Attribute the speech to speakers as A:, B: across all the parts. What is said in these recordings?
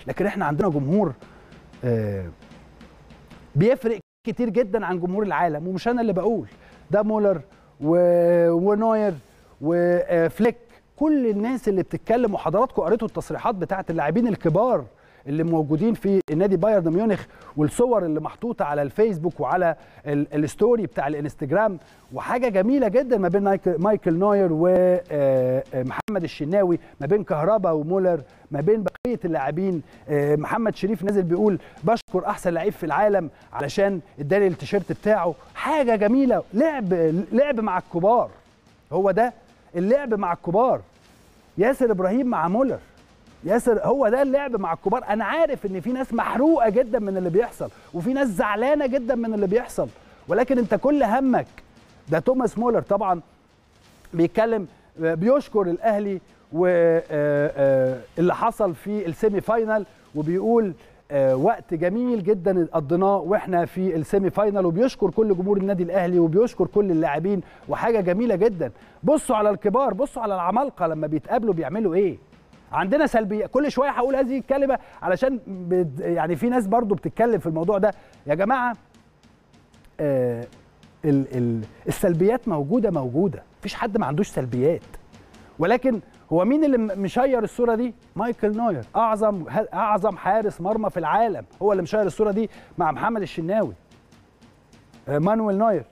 A: لكن احنا عندنا جمهور آه، بيفرق كتير جدا عن جمهور العالم ومش انا اللي بقول ده مولر و- ونوير وفليك كل الناس اللي بتتكلم وحضراتكم قريتوا التصريحات بتاعت اللاعبين الكبار اللي موجودين في النادي بايرن ميونخ والصور اللي محطوطه على الفيسبوك وعلى ال- الستوري بتاع الانستجرام وحاجه جميله جدا ما بين مايكل- مايكل نوير ومحمد الشناوي ما بين كهربا ومولر ما بين بقيه اللاعبين آه، محمد شريف نازل بيقول بشكر احسن لعيب في العالم علشان اداني التيشيرت بتاعه حاجه جميله لعب لعب مع الكبار هو ده اللعب مع الكبار ياسر ابراهيم مع مولر ياسر هو ده اللعب مع الكبار انا عارف ان في ناس محروقه جدا من اللي بيحصل وفي ناس زعلانه جدا من اللي بيحصل ولكن انت كل همك ده توماس مولر طبعا بيتكلم بيشكر الاهلي واللي حصل في السيمي فاينال وبيقول آه، وقت جميل جدا قضيناه واحنا في السيمي فاينال وبيشكر كل جمهور النادي الاهلي وبيشكر كل اللاعبين وحاجه جميله جدا بصوا على الكبار بصوا على العمالقه لما بيتقابلوا بيعملوا ايه عندنا سلبيه كل شويه هقول هذه الكلمه علشان بد يعني في ناس برضو بتتكلم في الموضوع ده يا جماعه آه ال ال السلبيات موجوده موجوده مفيش حد ما عندوش سلبيات ولكن هو مين اللي م- مشير الصوره دي مايكل نوير اعظم ه- اعظم حارس مرمى في العالم هو اللي مشير الصوره دي مع محمد الشناوي آه، مانويل نوير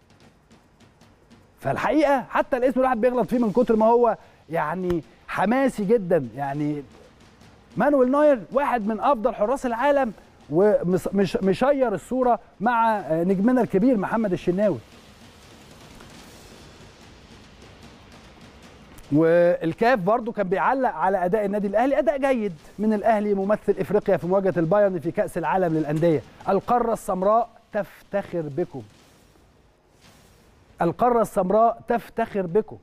A: فالحقيقه حتى الاسم الواحد بيغلط فيه من كتر ما هو يعني حماسي جدا يعني مانويل نوير واحد من افضل حراس العالم ومشير الصوره مع آه، نجمنا الكبير محمد الشناوي والكاف برضو كان بيعلق على اداء النادي الاهلي اداء جيد من الاهلي ممثل افريقيا في مواجهه البايرن في كاس العالم للانديه القاره السمراء تفتخر بكم القاره السمراء تفتخر بكم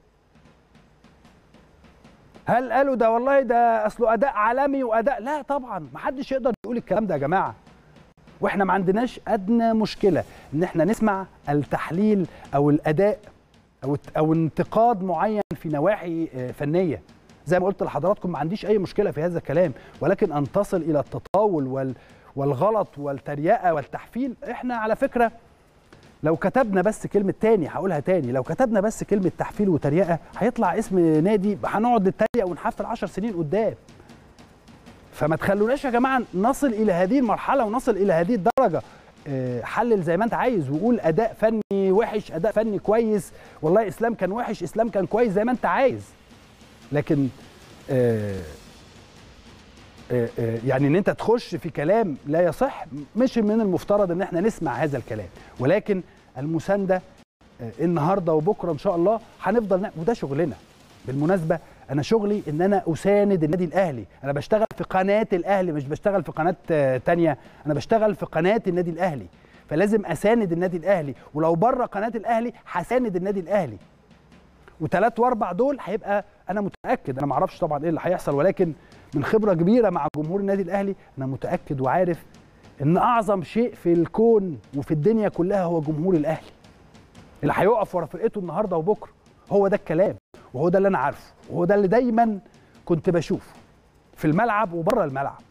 A: هل قالوا ده والله ده اصله اداء عالمي واداء لا طبعا ما حدش يقدر يقول الكلام ده يا جماعه واحنا ما عندناش ادنى مشكله ان احنا نسمع التحليل او الاداء او او انتقاد معين في نواحي آه، فنيه زي ما قلت لحضراتكم ما عنديش اي مشكله في هذا الكلام ولكن ان تصل الى التطاول وال والغلط والتريقه والتحفيل احنا على فكره لو كتبنا بس كلمه تاني هقولها تاني لو كتبنا بس كلمه تحفيل وتريقه هيطلع اسم نادي هنقعد نتريق ونحفل 10 سنين قدام فما تخلوناش يا جماعه نصل الى هذه المرحله ونصل الى هذه الدرجه آه، حلل زي ما انت عايز وقول اداء فني وحش اداء فني كويس والله اسلام كان وحش اسلام كان كويس زي ما انت عايز لكن آه، آه، آه، يعني ان انت تخش في كلام لا يصح مش من المفترض ان احنا نسمع هذا الكلام ولكن المسانده آه، النهارده وبكره ان شاء الله هنفضل نعمل وده شغلنا بالمناسبه انا شغلي ان انا اساند النادي الاهلي انا بشتغل في قناه الاهلي مش بشتغل في قناه آه، تانية انا بشتغل في قناه النادي الاهلي فلازم اساند النادي الاهلي ولو بره قناه الاهلي هساند النادي الاهلي وثلاث واربع دول هيبقى انا متاكد انا ما اعرفش طبعا ايه اللي هيحصل ولكن من خبره كبيره مع جمهور النادي الاهلي انا متاكد وعارف ان اعظم شيء في الكون وفي الدنيا كلها هو جمهور الاهلي اللي هيقف ورا فرقته النهارده وبكره هو ده الكلام وهو ده اللي انا عارفه وهو ده اللي دايما كنت بشوفه في الملعب وبره الملعب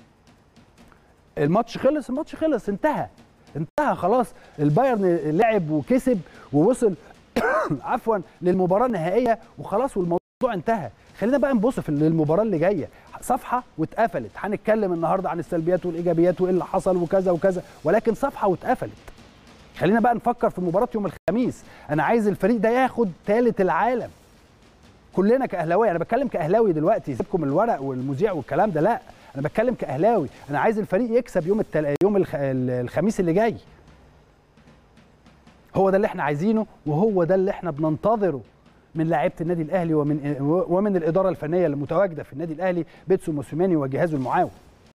A: الماتش خلص الماتش خلص انتهى انتهى خلاص البايرن لعب وكسب ووصل عفوا للمباراه النهائيه وخلاص والموضوع انتهى خلينا بقى نبص في المباراه اللي جايه صفحه واتقفلت هنتكلم النهارده عن السلبيات والايجابيات وايه اللي حصل وكذا وكذا ولكن صفحه واتقفلت خلينا بقى نفكر في مباراه يوم الخميس انا عايز الفريق ده ياخد ثالث العالم كلنا كاهلاويه انا بتكلم كاهلاوي دلوقتي سيبكم الورق والمذيع والكلام ده لا انا بتكلم كاهلاوي انا عايز الفريق يكسب يوم التل... يوم الخ... الخميس اللي جاي هو ده اللي احنا عايزينه وهو ده اللي احنا بننتظره من لاعيبه النادي الاهلي ومن ومن الاداره الفنيه اللي متواجده في النادي الاهلي بيتسو موسيماني وجهازه المعاون